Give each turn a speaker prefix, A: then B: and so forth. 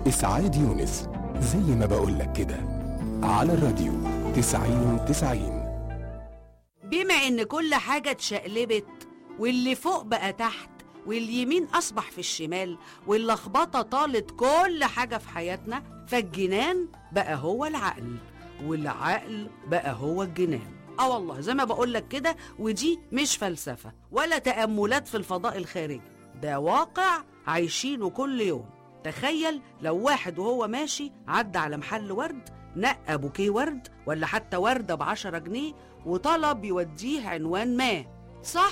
A: إسعاد يونس زي ما بقولك كده على الراديو تسعين تسعين
B: بما ان كل حاجة اتشقلبت واللي فوق بقى تحت واليمين اصبح في الشمال واللخبطة طالت كل حاجة في حياتنا فالجنان بقى هو العقل والعقل بقى هو الجنان اه والله زي ما بقولك كده ودي مش فلسفة ولا تأملات في الفضاء الخارجي ده واقع عايشينه كل يوم تخيل لو واحد وهو ماشي عدى على محل ورد نقى بوكيه ورد ولا حتى وردة بعشرة جنيه وطلب يوديه عنوان ما صح